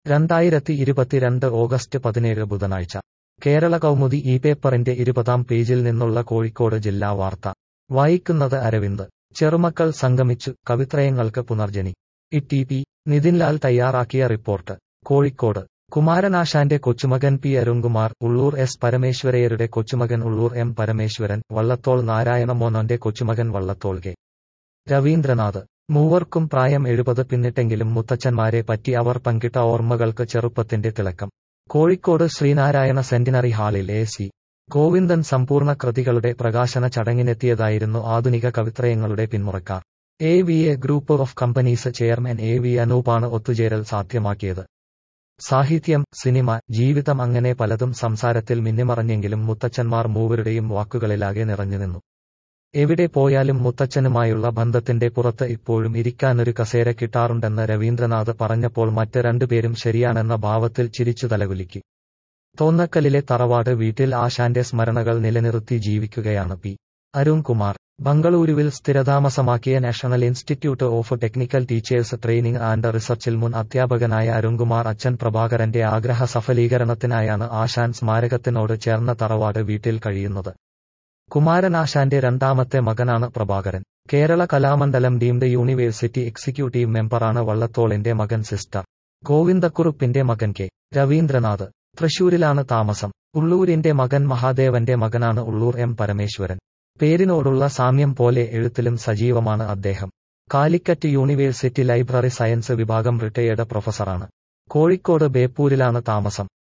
രണ്ടായിരത്തി ഇരുപത്തിരണ്ട് ഓഗസ്റ്റ് പതിനേഴ് ബുധനാഴ്ച കേരള കൗമുദി ഈ പേപ്പറിന്റെ ഇരുപതാം പേജിൽ നിന്നുള്ള കോഴിക്കോട് ജില്ലാ വാർത്ത വായിക്കുന്നത് അരവിന്ദ് ചെറുമക്കൾ സംഗമിച്ചു കവിത്രയങ്ങൾക്ക് പുനർജനി ഇ പി നിതിൻലാൽ തയ്യാറാക്കിയ റിപ്പോർട്ട് കോഴിക്കോട് കുമാരനാശാന്റെ കൊച്ചുമകൻ പി അരുൺകുമാർ ഉള്ളൂർ എസ് പരമേശ്വരയരുടെ കൊച്ചുമകൻ ഉള്ളൂർ എം പരമേശ്വരൻ വള്ളത്തോൾ നാരായണ മോനോന്റെ കൊച്ചുമകൻ വള്ളത്തോൾ കെ രവീന്ദ്രനാഥ് മൂവർക്കും പ്രായം എഴുപത് പിന്നിട്ടെങ്കിലും മുത്തച്ഛന്മാരെ പറ്റി അവർ പങ്കിട്ട ഓർമ്മകൾക്ക് ചെറുപ്പത്തിന്റെ തിളക്കം കോഴിക്കോട് ശ്രീനാരായണ സെന്റിനറി ഹാളിൽ എ സി ഗോവിന്ദൻ സമ്പൂർണ്ണ കൃതികളുടെ പ്രകാശന ചടങ്ങിനെത്തിയതായിരുന്നു ആധുനിക കവിത്രയങ്ങളുടെ പിന്മുറക്കാർ A V A group of companies chairman A V അനൂപാണ് ഒത്തുചേരൽ സാധ്യമാക്കിയത് സാഹിത്യം സിനിമ ജീവിതം അങ്ങനെ പലതും സംസാരത്തിൽ മിന്നിമറഞ്ഞെങ്കിലും മുത്തച്ഛന്മാർ മൂവരുടെയും വാക്കുകളിലാകെ നിറഞ്ഞുനിന്നു എവിടെ പോയാലും മുത്തച്ഛനുമായുള്ള ബന്ധത്തിന്റെ പുറത്ത് ഇപ്പോഴും ഇരിക്കാനൊരു കസേര കിട്ടാറുണ്ടെന്ന് രവീന്ദ്രനാഥ് പറഞ്ഞപ്പോൾ മറ്റ് രണ്ടുപേരും ശരിയാണെന്ന ഭാവത്തിൽ ചിരിച്ചു തലകുലുക്കി തോന്നക്കലിലെ തറവാട് വീട്ടിൽ ആശാന്റെ സ്മരണകൾ നിലനിർത്തി ജീവിക്കുകയാണ് പി അരുൺകുമാർ ബംഗളൂരുവിൽ സ്ഥിരതാമസമാക്കിയ national institute of technical teachers training and റിസർച്ചിൽ മുൻ അധ്യാപകനായ അരുൺകുമാർ അച്ഛൻ പ്രഭാകരന്റെ ആഗ്രഹ സഫലീകരണത്തിനായാണ് ആശാൻ സ്മാരകത്തിനോട് ചേർന്ന തറവാട് വീട്ടിൽ കഴിയുന്നത് കുമാരനാശാന്റെ രണ്ടാമത്തെ മകനാണ് Prabhakaran Kerala Kalamandalam deemed university executive മെമ്പറാണ് വള്ളത്തോളിന്റെ മകൻ സിസ്റ്റർ ഗോവിന്ദക്കുറുപ്പിന്റെ മകൻ കെ രവീന്ദ്രനാഥ് തൃശൂരിലാണ് താമസം ഉള്ളൂരിന്റെ മകൻ മഹാദേവന്റെ മകനാണ് ഉള്ളൂർ എം പരമേശ്വരൻ പേരിനോടുള്ള സാമ്യം പോലെ എഴുത്തിലും സജീവമാണ് അദ്ദേഹം കാലിക്കറ്റ് യൂണിവേഴ്സിറ്റി ലൈബ്രറി സയൻസ് വിഭാഗം റിട്ടയേർഡ് പ്രൊഫസറാണ് കോഴിക്കോട് ബേപ്പൂരിലാണ് താമസം